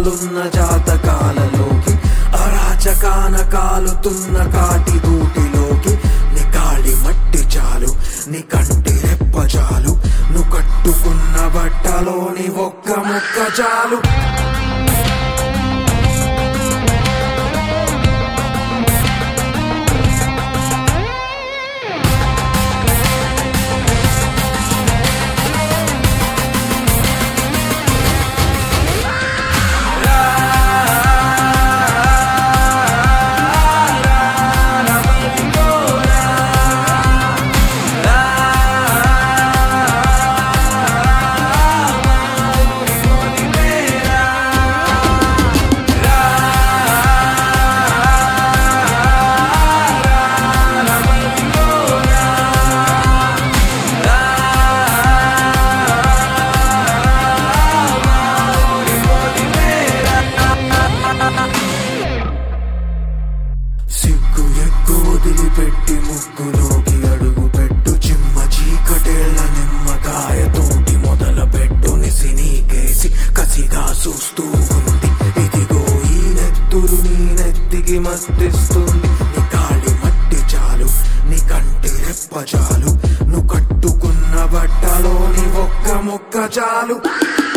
ఆశలున్న జాతకాలలోకి అరాచకాన కాలుతున్న కాటి దూటిలోకి నీ కాళి మట్టి చాలు నీ కంటి రెప్ప చాలు నువ్వు కట్టుకున్న బట్టలోని ఒక్క ముక్క చాలు సిగ్గు ఎక్కువ వదిలిపెట్టి ముగ్గులోకి అడుగు పెట్టు చిమ్మ చీకటేళ్ల నిమ్మకాయ తోటి మొదల పెట్టు నిసి నీకేసి కసిగా చూస్తూ ఉంది ఇదిగో ఈ నెత్తురు నీ నెత్తికి మత్తిస్తుంది నీ కాళి మట్టి చాలు నీ కంటి రెప్ప చాలు నువ్వు కట్టుకున్న బట్టలోని ఒక్క ముక్క చాలు